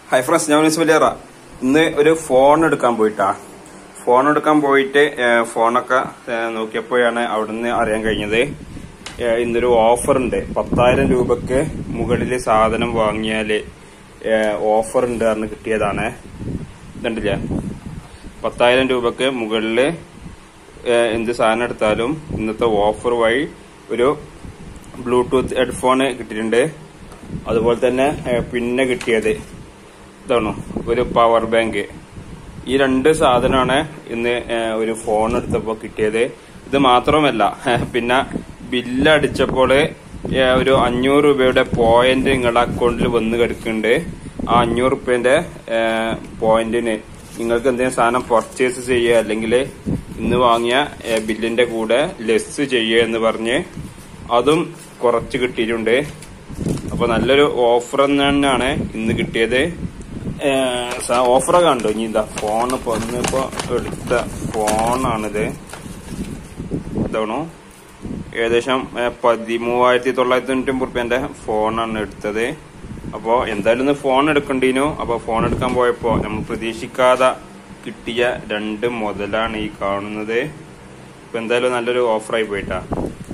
hi friends ഞാൻ വലിയറ ഇന്ന് ഒരു ഫോൺ എടുക്കാൻ പോയിട്ടാ ഫോൺ എടുക്കാൻ പോയിട്ട് ഏഹ്, ഫോണൊക്കെ ഏഹ്, നോക്കിയപ്പോഴാണ് അവിടുന്ന് അറിയാൻ കഴിഞ്ഞത് ഏഹ്, ഇന്നൊരു ഓഫർ ഉണ്ട് പത്തായിരം രൂപക്ക് മുകളിൽ സാധനം വാങ്ങിയാല് ഏഹ്, ഓഫർ ഉണ്ട് പറഞ്ഞ് കിട്ടിയതാണ് ഇതുണ്ടല്ലേ പത്തായിരം രൂപക്ക് മുകളിൽ എന്ത് സാധനം എടുത്താലും ഇന്നത്തെ ഓഫർ വഴി ഒരു ബ്ലൂടൂത്ത് ഹെഡ്ഫോൺ കിട്ടിയിട്ടുണ്ട് അതുപോലെ തന്നെ ഏഹ്, പിന്നെ കിട്ടിയത് ഇതാണ് ഒരു പവർ ബാങ്ക് ഈ രണ്ട് സാധനമാണ് ഇന്ന് ഏഹ്, ഒരു ഫോൺ എടുത്തപ്പോൾ കിട്ടിയത് ഇത് മാത്രമല്ല ഏഹ്, പിന്നെ ബില്ല് അടിച്ചപ്പോൾ ഏഹ്, ഒരു അഞ്ഞൂറ് രൂപയുടെ പോയിന്റ് നിങ്ങളുടെ അക്കൗണ്ടിൽ വന്ന് കിടക്കുന്നുണ്ട് ആ അഞ്ഞൂറ് റുപ്യന്റെ പോയിന്റിന് നിങ്ങൾക്ക് എന്തെങ്കിലും സാധനം പർച്ചേസ് ചെയ്യുക അല്ലെങ്കിൽ ഇന്ന് വാങ്ങിയ ഏഹ്, ബില്ലിന്റെ കൂടെ ലെസ് ചെയ്യുക എന്ന് പറഞ്ഞ് അതും കുറച്ച് കിട്ടിയിട്ടുണ്ട് അപ്പൊ നല്ലൊരു ഓഫർ തന്നെയാണ് ഇന്ന് കിട്ടിയത് ഓഫറൊക്കെ കണ്ടു ഇനി ഇതാ ഫോൺ ഇപ്പൊ ഇന്നിപ്പോ എടുത്ത ഫോണാണിത് ഇതാണോ ഏകദേശം ഏഹ്, പതിമൂവായിരത്തി തൊള്ളായിരത്തി തൊണ്ണൂറ്റി റുപ്യന്റെ ഫോണാണ് എടുത്തത് അപ്പോ എന്തായാലും ഇന്ന് ഫോൺ എടുക്കണ്ടീനു അപ്പൊ ഫോൺ എടുക്കാൻ പോയപ്പോ നമ്മൾ പ്രതീക്ഷിക്കാതെ കിട്ടിയ രണ്ട് മുതലാണ് ഈ കാണുന്നത് ഇപ്പൊ എന്തായാലും നല്ലൊരു ഓഫറായി പോയിട്ടാ